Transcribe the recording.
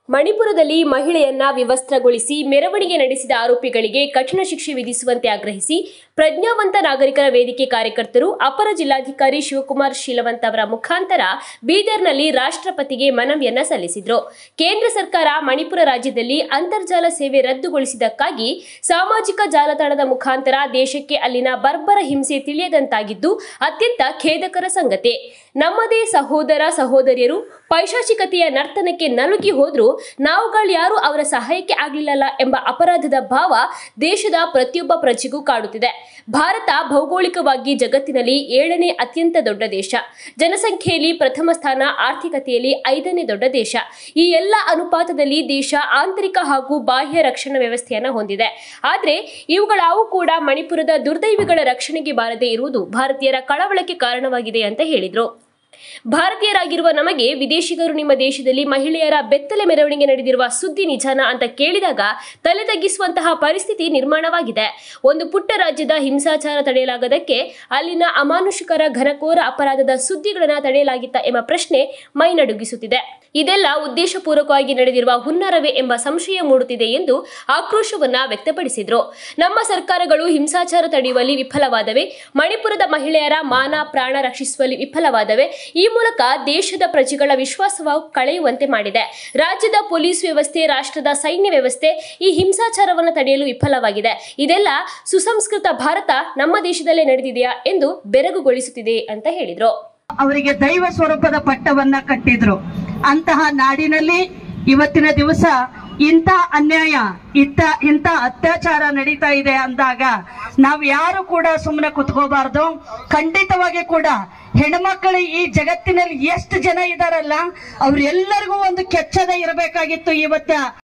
ಮಣಿಪುರದಲ್ಲಿ ಮಹಿಳೆಯನ್ನ ವಿವಸ್ತ್ರಗೊಳಿಸಿ ಮೆರವಣಿಗೆ ನಡೆಸಿದ ಆರೋಪಿಗಳಿಗೆ ಕಠಿಣ ಶಿಕ್ಷೆ ವಿಧಿಸುವಂತೆ ಆಗ್ರಹಿಸಿ ಪ್ರಜ್ಞಾವಂತ ನಾಗರಿಕರ ವೇದಿಕೆ ಕಾರ್ಯಕರ್ತರು ಅಪರ ಜಿಲ್ಲಾಧಿಕಾರಿ ಶಿವಕುಮಾರ್ ಶೀಲವಂತ್ ಅವರ ಮುಖಾಂತರ ಬೀದರ್ನಲ್ಲಿ ರಾಷ್ಟ್ರಪತಿಗೆ ಮನವಿಯನ್ನ ಸಲ್ಲಿಸಿದ್ರು ಕೇಂದ್ರ ಸರ್ಕಾರ ಮಣಿಪುರ ರಾಜ್ಯದಲ್ಲಿ ಅಂತರ್ಜಾಲ ಸೇವೆ ರದ್ದುಗೊಳಿಸಿದ್ದಕ್ಕಾಗಿ ಸಾಮಾಜಿಕ ಜಾಲತಾಣದ ಮುಖಾಂತರ ದೇಶಕ್ಕೆ ಅಲ್ಲಿನ ಬರ್ಬರ ಹಿಂಸೆ ತಿಳಿಯದಂತಾಗಿದ್ದು ಅತ್ಯಂತ ಖೇದಕರ ಸಂಗತಿ ನಮ್ಮದೇ ಸಹೋದರ ಸಹೋದರಿಯರು ಪೈಶಾಚಿಕತೆಯ ನರ್ತನಕ್ಕೆ ನಲುಗಿ ಹೋದ್ರೂ ನಾವುಗಳ್ಯಾರು ಅವರ ಸಹಾಯಕ್ಕೆ ಆಗ್ಲಿಲ್ಲಲ್ಲ ಎಂಬ ಅಪರಾಧದ ಭಾವ ದೇಶದ ಪ್ರತಿಯೊಬ್ಬ ಪ್ರಜೆಗೂ ಕಾಡುತ್ತಿದೆ ಭಾರತ ಭೌಗೋಳಿಕವಾಗಿ ಜಗತ್ತಿನಲ್ಲಿ ಏಳನೇ ಅತ್ಯಂತ ದೊಡ್ಡ ದೇಶ ಜನಸಂಖ್ಯೆಯಲ್ಲಿ ಪ್ರಥಮ ಸ್ಥಾನ ಆರ್ಥಿಕತೆಯಲ್ಲಿ ಐದನೇ ದೊಡ್ಡ ದೇಶ ಈ ಎಲ್ಲ ಅನುಪಾತದಲ್ಲಿ ದೇಶ ಆಂತರಿಕ ಹಾಗೂ ಬಾಹ್ಯ ರಕ್ಷಣಾ ವ್ಯವಸ್ಥೆಯನ್ನ ಹೊಂದಿದೆ ಆದ್ರೆ ಇವುಗಳಾವು ಕೂಡ ಮಣಿಪುರದ ದುರ್ದೈವಿಗಳ ರಕ್ಷಣೆಗೆ ಬಾರದೇ ಇರುವುದು ಭಾರತೀಯರ ಕಳವಳಕ್ಕೆ ಕಾರಣವಾಗಿದೆ ಅಂತ ಹೇಳಿದ್ರು ಭಾರತೀಯರಾಗಿರುವ ನಮಗೆ ವಿದೇಶಿಗರು ನಿಮ್ಮ ದೇಶದಲ್ಲಿ ಮಹಿಳೆಯರ ಬೆತ್ತಲೆ ಮೆರವಣಿಗೆ ನಡೆದಿರುವ ಸುದ್ದಿ ನಿಜಾನ ಅಂತ ಕೇಳಿದಾಗ ತಲೆ ತಗ್ಗಿಸುವಂತಹ ಪರಿಸ್ಥಿತಿ ನಿರ್ಮಾಣವಾಗಿದೆ ಒಂದು ಪುಟ್ಟ ರಾಜ್ಯದ ಹಿಂಸಾಚಾರ ತಡೆಯಲಾಗದಕ್ಕೆ ಅಲ್ಲಿನ ಅಮಾನುಷಿಕರ ಘನಕೋರ ಅಪರಾಧದ ಸುದ್ದಿಗಳನ್ನ ತಡೆಯಲಾಗಿತ್ತ ಎಂಬ ಪ್ರಶ್ನೆ ಮೈನಡುಗಿಸುತ್ತಿದೆ ಇದೆಲ್ಲ ಉದ್ದೇಶಪೂರ್ವಕವಾಗಿ ನಡೆದಿರುವ ಹುನ್ನಾರವೇ ಎಂಬ ಸಂಶಯ ಮೂಡುತ್ತಿದೆ ಎಂದು ಆಕ್ರೋಶವನ್ನ ವ್ಯಕ್ತಪಡಿಸಿದ್ರು ನಮ್ಮ ಸರ್ಕಾರಗಳು ಹಿಂಸಾಚಾರ ತಡೆಯುವಲ್ಲಿ ವಿಫಲವಾದವೆ ಮಣಿಪುರದ ಮಹಿಳೆಯರ ಮಾನ ಪ್ರಾಣ ರಕ್ಷಿಸುವಲ್ಲಿ ವಿಫಲವಾದವೆ ಈ ಮೂಲಕ ದೇಶದ ಪ್ರಜೆಗಳ ವಿಶ್ವಾಸವ ಕಳೆಯುವಂತೆ ಮಾಡಿದೆ ರಾಜ್ಯದ ಪೊಲೀಸ್ ವ್ಯವಸ್ಥೆ ರಾಷ್ಟ್ರದ ಸೈನ್ಯ ವ್ಯವಸ್ಥೆ ಈ ಹಿಂಸಾಚಾರವನ್ನು ತಡೆಯಲು ವಿಫಲವಾಗಿದೆ ಇದೆಲ್ಲ ಸುಸಂಸ್ಕೃತ ಭಾರತ ನಮ್ಮ ದೇಶದಲ್ಲೇ ನಡೆದಿದೆಯಾ ಎಂದು ಬೆರಗುಗೊಳಿಸುತ್ತಿದೆ ಅಂತ ಹೇಳಿದ್ರು ಅವರಿಗೆ ದೈವ ಸ್ವರೂಪದ ಪಟ್ಟವನ್ನ ಕಟ್ಟಿದ್ರು ಅಂತಹ ನಾಡಿನಲ್ಲಿ ಇವತ್ತಿನ ದಿವಸ ಇಂಥ ಅನ್ಯಾಯ ಇಂಥ ಇಂಥ ಅತ್ಯಾಚಾರ ನಡೀತಾ ಇದೆ ಅಂದಾಗ ನಾವು ಯಾರು ಕೂಡ ಸುಮ್ಮನೆ ಕುತ್ಕೋಬಾರ್ದು ಖಂಡಿತವಾಗಿ ಕೂಡ ಹೆಣ್ಮಕ್ಳು ಈ ಜಗತ್ತಿನಲ್ಲಿ ಎಷ್ಟು ಜನ ಇದಾರಲ್ಲ ಅವ್ರೆಲ್ಲರಿಗೂ ಒಂದು ಕೆಚ್ಚದ ಇರಬೇಕಾಗಿತ್ತು ಇವತ್ತ